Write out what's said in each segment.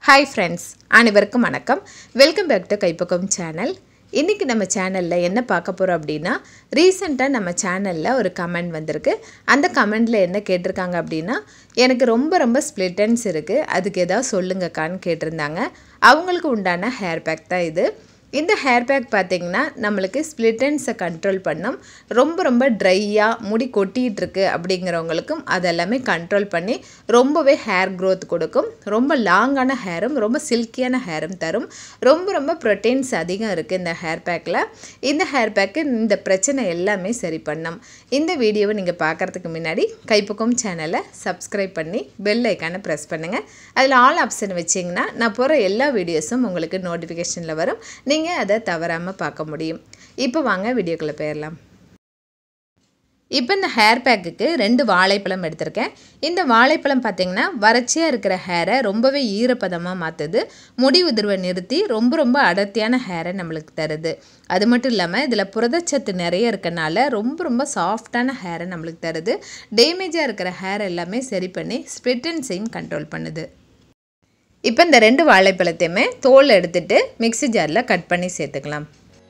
hi friends அனைவருக்கும் வணக்கம் welcome back to Kaippakkam channel இன்றைக்கி நம்ம சேனலில் என்ன பார்க்க போகிறோம் அப்படின்னா ரீசெண்டாக நம்ம சேனலில் ஒரு கமெண்ட் வந்திருக்கு அந்த கமெண்டில் என்ன கேட்டிருக்காங்க அப்படின்னா எனக்கு ரொம்ப ரொம்ப ஸ்ப்ளிட்டன்ஸ் இருக்குது அதுக்கு ஏதாவது சொல்லுங்கக்கான்னு கேட்டிருந்தாங்க அவங்களுக்கு உண்டான ஹேர் பேக் தான் இது இந்த ஹேர் பேக் பார்த்தீங்கன்னா நம்மளுக்கு ஸ்ப்ளிட்டன்ஸை கண்ட்ரோல் பண்ணும் ரொம்ப ரொம்ப ட்ரையாக முடி கொட்டிகிட்டு இருக்கு அப்படிங்கிறவங்களுக்கும் அதெல்லாமே கண்ட்ரோல் பண்ணி ரொம்பவே ஹேர் க்ரோத் கொடுக்கும் ரொம்ப லாங்கான ஹேரும் ரொம்ப சில்கியான ஹேரும் தரும் ரொம்ப ரொம்ப ப்ரோட்டீன்ஸ் அதிகம் இருக்குது இந்த ஹேர் பேக்கில் இந்த ஹேர் பேக்கு இந்த பிரச்சனை எல்லாமே சரி பண்ணும் இந்த வீடியோவை நீங்கள் பார்க்குறதுக்கு முன்னாடி கைப்பக்கம் சேனலை சப்ஸ்கிரைப் பண்ணி பெல் ஐக்கானை ப்ரெஸ் பண்ணுங்கள் அதில் ஆல் ஆப்ஷன் வச்சிங்கன்னா நான் போகிற எல்லா வீடியோஸும் உங்களுக்கு நோட்டிஃபிகேஷனில் வரும் நீங்கள் அதை தவறாமல் பார்க்க முடியும் இப்போ வாங்க வீடியோக்குள்ளே போயிடலாம் இப்போ இந்த ஹேர் பேக்குக்கு ரெண்டு வாழைப்பழம் எடுத்திருக்கேன் இந்த வாழைப்பழம் பார்த்திங்கன்னா வறட்சியாக இருக்கிற ஹேரை ரொம்பவே ஈரப்பதமாக மாற்றுது முடி உதிர்வை நிறுத்தி ரொம்ப ரொம்ப அடர்த்தியான ஹேரை நம்மளுக்கு தருது அது மட்டும் இல்லாமல் இதில் புரதச்சத்து நிறைய இருக்கனால ரொம்ப ரொம்ப சாஃப்டான ஹேரை நம்மளுக்கு தருது டேமேஜாக இருக்கிற ஹேர் எல்லாமே சரி பண்ணி ஸ்பிரிட்டன்ஸையும் கண்ட்ரோல் பண்ணுது இப்போ இந்த ரெண்டு வாழைப்பழத்தையுமே தோல் எடுத்துட்டு மிக்ஸி ஜாரில் கட் பண்ணி சேர்த்துக்கலாம்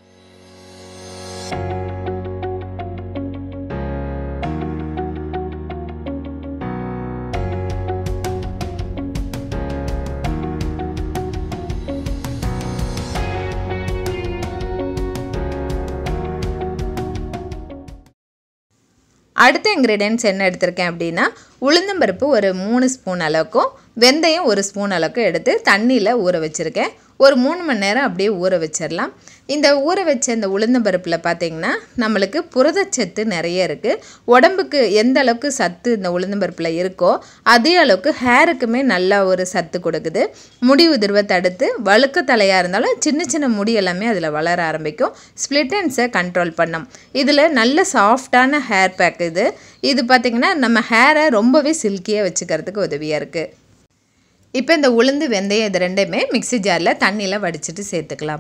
அடுத்த இன்க்ரீடியன்ட்ஸ் என்ன எடுத்திருக்கேன் அப்படின்னா உளுந்தம்பருப்பு ஒரு மூணு ஸ்பூன் அளவுக்கும் வெந்தயம் ஒரு ஸ்பூன் அளவுக்கு எடுத்து தண்ணியில் ஊற வச்சுருக்கேன் ஒரு மூணு மணி நேரம் அப்படியே ஊற வச்சிடலாம் இந்த ஊற வச்ச இந்த உளுந்தம்பருப்பில் பார்த்திங்கன்னா நம்மளுக்கு புரதச்சத்து நிறைய இருக்குது உடம்புக்கு எந்த அளவுக்கு சத்து இந்த உளுந்தம்பருப்பில் இருக்கோ அதே அளவுக்கு ஹேருக்குமே நல்ல ஒரு சத்து கொடுக்குது முடி உதிர்வை தடுத்து வழுக்க தலையாக இருந்தாலும் சின்ன சின்ன முடி எல்லாமே அதில் வளர ஆரம்பிக்கும் ஸ்ப்ளிட்டன்ஸை கண்ட்ரோல் பண்ணும் இதில் நல்ல சாஃப்டான ஹேர் பேக் இது இது பார்த்திங்கன்னா நம்ம ஹேரை ரொம்பவே சில்கியாக வச்சுக்கிறதுக்கு உதவியாக இருக்குது இப்போ இந்த உளுந்து வெந்தயம் இது ரெண்டையுமே மிக்ஸி ஜாரில் தண்ணியில் வடிச்சிட்டு சேர்த்துக்கலாம்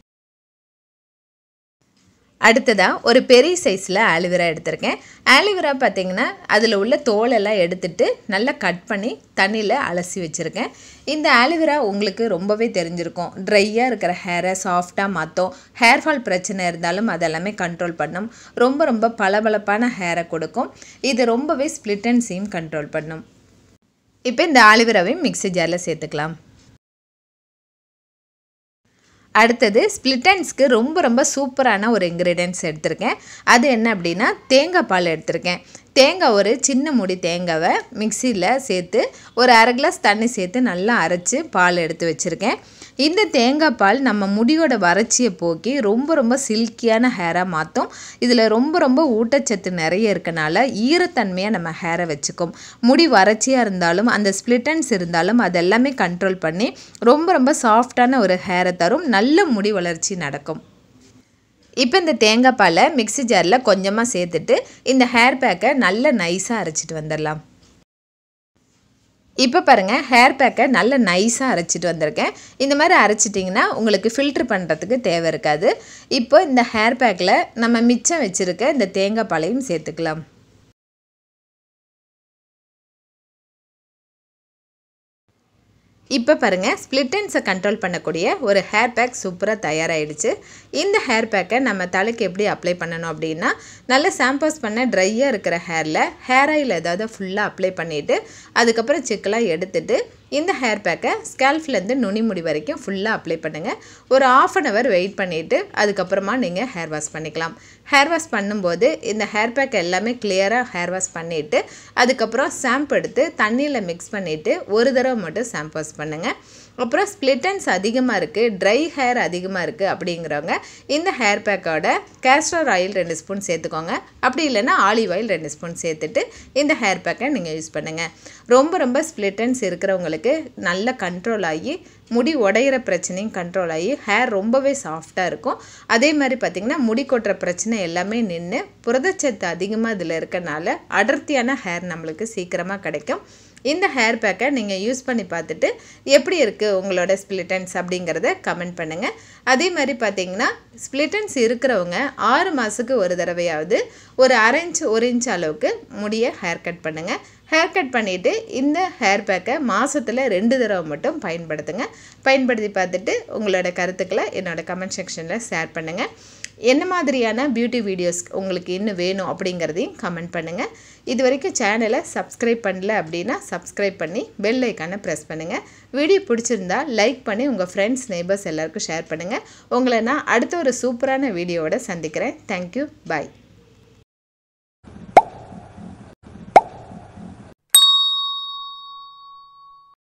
அடுத்ததாக ஒரு பெரிய சைஸில் ஆலிவேரா எடுத்திருக்கேன் ஆலிவேரா பார்த்திங்கன்னா அதில் உள்ள தோலெல்லாம் எடுத்துட்டு நல்லா கட் பண்ணி தண்ணியில் அலசி வச்சுருக்கேன் இந்த ஆலிவேரா உங்களுக்கு ரொம்பவே தெரிஞ்சிருக்கும் ட்ரையாக இருக்கிற ஹேரை சாஃப்டாக மாற்றும் ஹேர் ஃபால் பிரச்சனை இருந்தாலும் அதெல்லாமே கண்ட்ரோல் பண்ணும் ரொம்ப ரொம்ப பளபளப்பான ஹேரை கொடுக்கும் இது ரொம்பவே ஸ்ப்ளிட்டன்ஸையும் கண்ட்ரோல் பண்ணும் இப்போ இந்த ஆலிவேராவையும் மிக்ஸி ஜாரில் சேர்த்துக்கலாம் அடுத்தது ஸ்ப்ளிட்டன்ஸ்க்கு ரொம்ப ரொம்ப சூப்பரான ஒரு இன்க்ரீடியன்ட்ஸ் எடுத்திருக்கேன் அது என்ன அப்படின்னா தேங்காய் பால் எடுத்திருக்கேன் தேங்காய் ஒரு சின்ன முடி தேங்காவை மிக்சியில் சேர்த்து ஒரு அரை கிளாஸ் தண்ணி சேர்த்து நல்லா அரைச்சி பால் எடுத்து வச்சுருக்கேன் இந்த தேங்காய் பால் நம்ம முடியோட வறட்சியை போக்கி ரொம்ப ரொம்ப சில்கியான ஹேராக மாற்றும் இதில் ரொம்ப ரொம்ப ஊட்டச்சத்து நிறைய இருக்கனால ஈரத்தன்மையாக நம்ம ஹேரை வச்சுக்கும் முடி வறட்சியாக இருந்தாலும் அந்த ஸ்ப்ளிட்டன்ஸ் இருந்தாலும் அதெல்லாமே கண்ட்ரோல் பண்ணி ரொம்ப ரொம்ப சாஃப்டான ஒரு ஹேரை தரும் நல்ல முடி வளர்ச்சி நடக்கும் இப்போ இந்த தேங்காய் பாலை மிக்ஸி ஜாரில் கொஞ்சமாக சேர்த்துட்டு இந்த ஹேர் பேக்கை நல்ல நைஸாக அரைச்சிட்டு வந்துடலாம் இப்போ பாருங்கள் ஹேர் பேக்கை நல்ல நைஸாக அரைச்சிட்டு வந்திருக்கேன் இந்த மாதிரி அரைச்சிட்டிங்கன்னா உங்களுக்கு ஃபில்ட்ரு பண்ணுறதுக்கு தேவை இருக்காது இப்போ இந்த ஹேர் பேக்கில் நம்ம மிச்சம் வச்சுருக்க இந்த தேங்காய் பாலையும் சேர்த்துக்கலாம் இப்போ பாருங்கள் ஸ்ப்ளிட்டன்ஸை கண்ட்ரோல் பண்ணக்கூடிய ஒரு ஹேர் பேக் சூப்பராக தயாராகிடுச்சு இந்த ஹேர் பேக்கை நம்ம தலைக்கு எப்படி அப்ளை பண்ணணும் அப்படின்னா நல்ல சாம்பஸ் பண்ண ட்ரையாக இருக்கிற ஹேரில் ஹேர் ஆயில் ஏதாவது ஃபுல்லாக அப்ளை பண்ணிவிட்டு அதுக்கப்புறம் சிக்கலாக எடுத்துட்டு இந்த ஹேர் பேக்கை ஸ்கேல்ஃப்லேருந்து நுனி முடி வரைக்கும் ஃபுல்லாக அப்ளை பண்ணுங்கள் ஒரு ஆஃப் அன் ஹவர் வெயிட் பண்ணிவிட்டு அதுக்கப்புறமா நீங்கள் ஹேர் வாஷ் பண்ணிக்கலாம் ஹேர் வாஷ் பண்ணும்போது இந்த ஹேர் பேக் எல்லாமே கிளியராக ஹேர் வாஷ் பண்ணிவிட்டு அதுக்கப்புறம் ஷாம்பு எடுத்து தண்ணியில் மிக்ஸ் பண்ணிவிட்டு ஒரு தடவை மட்டும் ஷாம்பு வாஷ் பண்ணுங்கள் அப்புறம் ஸ்ப்ளிட்டன்ஸ் அதிகமாக இருக்குது ட்ரை ஹேர் அதிகமாக இருக்குது அப்படிங்கிறவங்க இந்த ஹேர் பேக்கோட கேஸ்டர் ஆயில் ரெண்டு ஸ்பூன் சேர்த்துக்கோங்க அப்படி இல்லைன்னா ஆலிவ் ஆயில் ரெண்டு ஸ்பூன் சேர்த்துட்டு இந்த ஹேர் பேக்கை நீங்கள் யூஸ் பண்ணுங்கள் ரொம்ப ரொம்ப ஸ்ப்ளிட்டன்ஸ் இருக்கிறவங்களுக்கு நல்ல கண்ட்ரோல் ஆகி முடி உடையிற பிரச்சனையும் கண்ட்ரோல் ஆகி ஹேர் ரொம்பவே சாஃப்டாக இருக்கும் அதே மாதிரி பார்த்திங்கன்னா முடி கொட்டுற பிரச்சனை எல்லாமே நின்று புரதச்சத்து அதிகமாக இதில் இருக்கனால அடர்த்தியான ஹேர் நம்மளுக்கு சீக்கிரமாக கிடைக்கும் இந்த ஹேர் பேக்கை நீங்கள் யூஸ் பண்ணி பார்த்துட்டு எப்படி இருக்குது உங்களோட ஸ்ப்ளிட்டன்ஸ் அப்படிங்கிறத கமெண்ட் பண்ணுங்கள் அதே மாதிரி பார்த்தீங்கன்னா ஸ்ப்ளிட்டன்ஸ் இருக்கிறவங்க ஆறு மாதத்துக்கு ஒரு தடவையாவது ஒரு அரை இன்ச் ஒரு இன்ச் அளவுக்கு முடியை ஹேர் கட் பண்ணுங்கள் ஹேர் கட் பண்ணிவிட்டு இந்த ஹேர் பேக்கை மாதத்தில் ரெண்டு தடவை மட்டும் பயன்படுத்துங்க பயன்படுத்தி பார்த்துட்டு உங்களோட கருத்துக்களை என்னோட கமெண்ட் செக்ஷனில் ஷேர் பண்ணுங்கள் என்ன மாதிரியான பியூட்டி வீடியோஸ் உங்களுக்கு இன்னும் வேணும் அப்படிங்கிறதையும் கமெண்ட் பண்ணுங்கள் இது வரைக்கும் சேனலை சப்ஸ்கிரைப் பண்ணல அப்படின்னா சப்ஸ்கிரைப் பண்ணி பெல் ஐக்கானை ப்ரெஸ் பண்ணுங்கள் வீடியோ பிடிச்சிருந்தா லைக் பண்ணி உங்கள் ஃப்ரெண்ட்ஸ் நெய்பர்ஸ் எல்லாருக்கும் ஷேர் பண்ணுங்கள் உங்களை நான் அடுத்த ஒரு சூப்பரான வீடியோவோட சந்திக்கிறேன் தேங்க்யூ பாய்